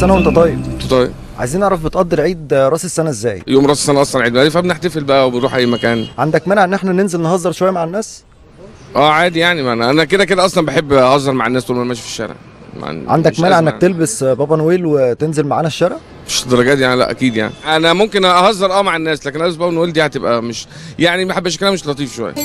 سنه وانت طيب طيب عايزين نعرف بتقضي العيد راس السنه ازاي يوم راس السنه اصلا عيد ميلادي فبنحتفل بقى وبنروح اي مكان عندك مانع ان احنا ننزل نهزر شويه مع الناس اه عادي يعني ما انا انا كده كده اصلا بحب اهزر مع الناس طول ما انا ماشي في الشارع ما- عندك مش مانع أزمة انك تلبس بابا نويل وتنزل معانا الشارع مش الدرجات دي يعني لا اكيد يعني انا ممكن اهزر اه مع الناس لكن البس بابا نويل دي هتبقى مش يعني ما بحبش كلام مش لطيف شويه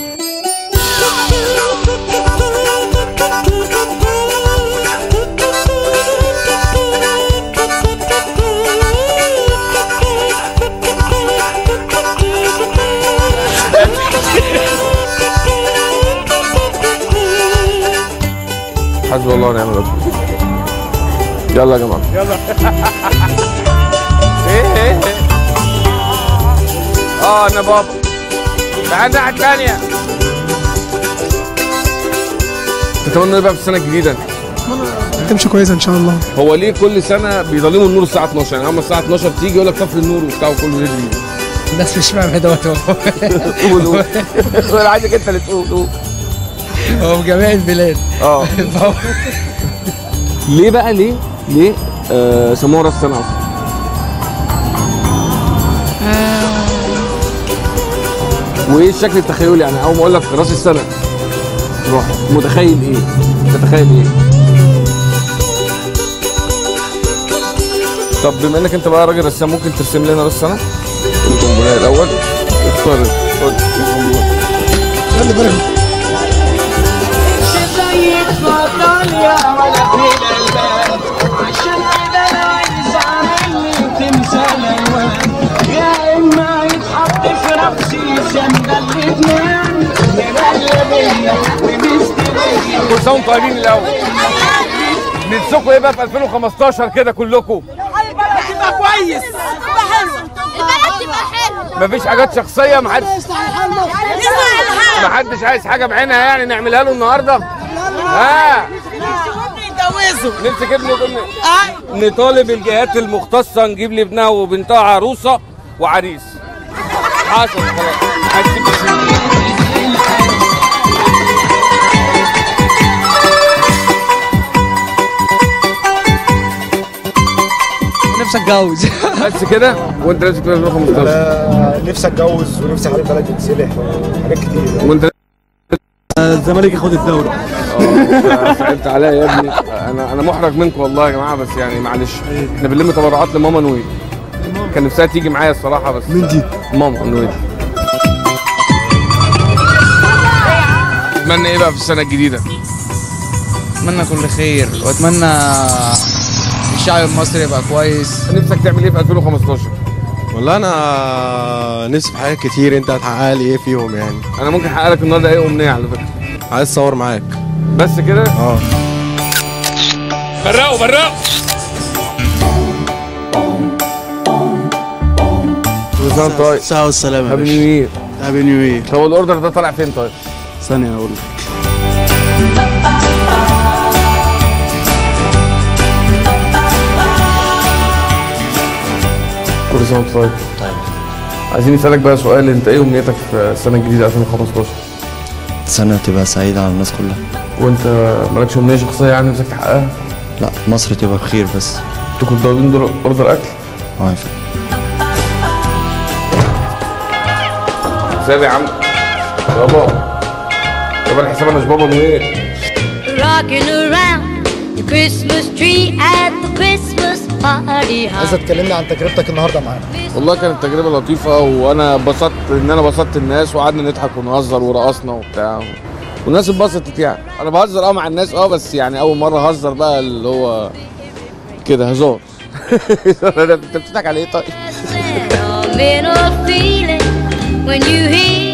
حسبي الله ونعم الوكيل يلا يا جماعه ايه اه انا بابا تعال الناحيه الثانيه تتمنى يبقى في السنه الجديده تمشي كويسه ان شاء الله هو ليه كل سنه بيظلموا النور الساعه 12 يعني هم الساعه 12 تيجي يقول لك طفي النور وبتاع وكله يجري الناس مش فاهمه دوت هو قول قول انا عايزك انت اللي تقول قول هو في جميع البلاد اه فهو- ليه بقى ليه ليه آه سموها راس السنه اصلا وايه الشكل التخيلي يعني اول ما اقول لك راس السنه تروح متخيل ايه تتخيل ايه طب بما انك انت بقى راجل رسام ممكن ترسم لنا راس السنه القنبله الاول اختار خد القنبله خلي بالك زي اتفضل يا ولد الالباب عشان كده انا عايز اعمل لي تمثال الوان يا اما يتحط في راسي سند الاتنين مغلبيه ومستويه كل سنه وانتم طيبين الاول نفسكم ايه بقى في 2015 كده كلكم تبقى كويس البلد تبقى حلوه مفيش حاجات شخصيه محدش محدش عايز حاجه بعينها يعني نعملها له النهارده ها يتجوزوا نمسك ابنه وابن نطالب الجهات المختصه نجيب لابنها وبنتها عروسه وعريس حصل خلاص هسيب السنين. نفسي اتجوز بس كده وانت لازم تبقى 2015 نفسي اتجوز ونفسي حبيب بلدي تتصلح وحاجات كتير وانت الزمالك ياخد الدوري اه صعبت عليا يا ابني انا انا محرج منكم والله يا جماعه بس يعني معلش احنا بنلم تبرعات لماما نويل كان نفسها تيجي معايا الصراحه بس مين دي؟ ماما نويل اتمنى ايه بقى في السنه الجديده اتمنى كل خير واتمنى الشعب المصري يبقى كويس نفسك تعمل ايه في 2015 والله انا نفسي في حاجات كتير انت هتحقق لي ايه فيهم يعني انا ممكن احقق لك النهارده ايه امنيه على فكره عايز اصور معاك بس كده اه برقوا برقوا كل سنه وانت طيب ساعة والسلامة يا هابي نيو باشا يير هابي نيو يير هو الاوردر ده طالع فين طيب؟ ثانية اقول لك كل سنه وانت طيب طيب عايزين نسالك بقى سؤال انت ايه امنيتك في السنه الجديده 2015 سنة تبقى سعيدة على الناس كلها وانت مالكش امنيه شخصيه يعني نفسك تحققها؟ لا مصر تبقى بخير بس انتوا كنتوا طالبين دول اوردر اكل؟ عارف ازاي يا عم؟ بابا يابا الحساب انا مش بابا نويل rocking around the Christmas tree at the Christmas party عايز تكلمنا عن تجربتك النهارده معانا والله كانت تجربه لطيفه وانا اتبسطت ان انا بسطت الناس وقعدنا نضحك ونهزر ورقصنا وبتاع والناس اتبسطت يعني انا بهزر اه مع الناس اه بس يعني اول مره اهزر بقى اللي هو كده هزار انت بتضحك على ايه طيب؟ Sentimental feeling when you hear